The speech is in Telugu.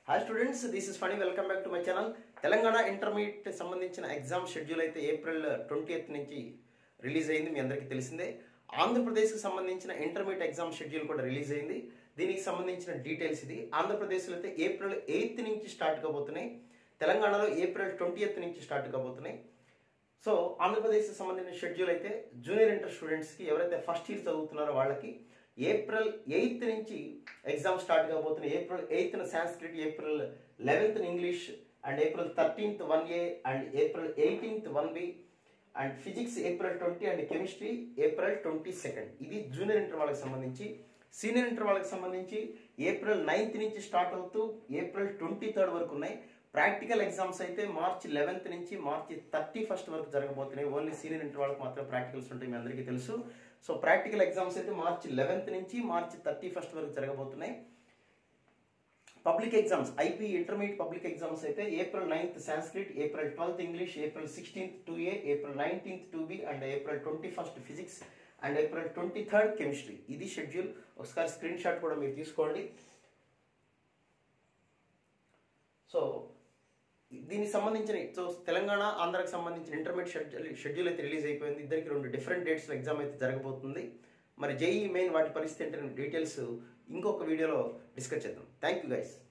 hi students this is Phani welcome back to my channel Telangana intermediate సంబంధించిన ఎగ్జామ్ షెడ్యూల్ అయితే ఏప్రిల్ ట్వంటీ నుంచి రిలీజ్ అయింది మీ అందరికీ తెలిసిందే ఆంధ్రప్రదేశ్కి సంబంధించిన ఇంటర్మీడియట్ ఎగ్జామ్ షెడ్యూల్ కూడా రిలీజ్ అయింది దీనికి సంబంధించిన డీటెయిల్స్ ఇది ఆంధ్రప్రదేశ్లో అయితే ఏప్రిల్ ఎయిత్ నుంచి స్టార్ట్ కాబోతున్నాయి తెలంగాణలో ఏప్రిల్ ట్వంటీ నుంచి స్టార్ట్ కాబోతున్నాయి సో ఆంధ్రప్రదేశ్కి సంబంధించిన షెడ్యూల్ అయితే జూనియర్ ఇంటర్ స్టూడెంట్స్కి ఎవరైతే ఫస్ట్ ఇయర్ చదువుతున్నారో వాళ్ళకి ఏప్రిల్ ఎయిత్ నుంచి ఎగ్జామ్ స్టార్ట్ కాబోతున్నాయి ఏప్రిల్ ఎయిత్న Sanskrit April eleventh English and April thirteenth one A and April eighteenth one B and physics April twenty and chemistry April twenty second ఇది జూనియర్ ఇంటర్ వాళ్ళకి సంబంధించి సీనియర్ ఇంటర్ వాళ్ళకి సంబంధించి ఏప్రిల్ నైన్త్ నుంచి స్టార్ట్ అవుతూ ఏప్రిల్ ట్వంటీ థర్డ్ వరకు ఉన్నాయి ప్రాక్టికల్ ఎగ్జామ్స్ అయితే మార్చి లెవెన్త్ నుంచి మార్చి థర్టీ ఫస్ట్ వరకు జరగబోతున్నాయి ఓన్లీ సీనియర్ ఇంటర్ వాళ్ళకి మాత్రం ప్రాక్టికల్స్ ఉంటాయి మీ అందరికీ తెలుసు సో ప్రాక్టికల్ ఎగ్జామ్స్ అయితే మార్చి లెవెన్త్ నుంచి మార్చి థర్టీ ఫస్ట్ వరకు జరగబోతున్నాయి public exams IP intermediate public exams అయితే April ninth Sanskrit April twelfth English April sixteenth two A April nineteenth two B and April twenty first physics and April twenty third chemistry ఇది షెడ్యూల్ ఒకసారి స్క్రీన్ షాట్ కూడా మీరు తీసుకోండి సో దీనికి సంబంధించిన సో తెలంగాణ ఆంధ్రాకి సంబంధించిన ఇంటర్మీడియట్ షెడ్యూల్ షెడ్యూల్ అయితే రిలీజ్ అయిపోయింది ఇద్దరికి రెండు డిఫరెంట్ డేట్స్లో ఎగ్జామ్ అయితే జరగబోతుంది మరి జేఈ మెయిన్ వాటి పరిస్థితి ఏంటనే డీటెయిల్స్ ఇంకొక వీడియోలో డిస్కస్ చేద్దాం థ్యాంక్ యూ గైస్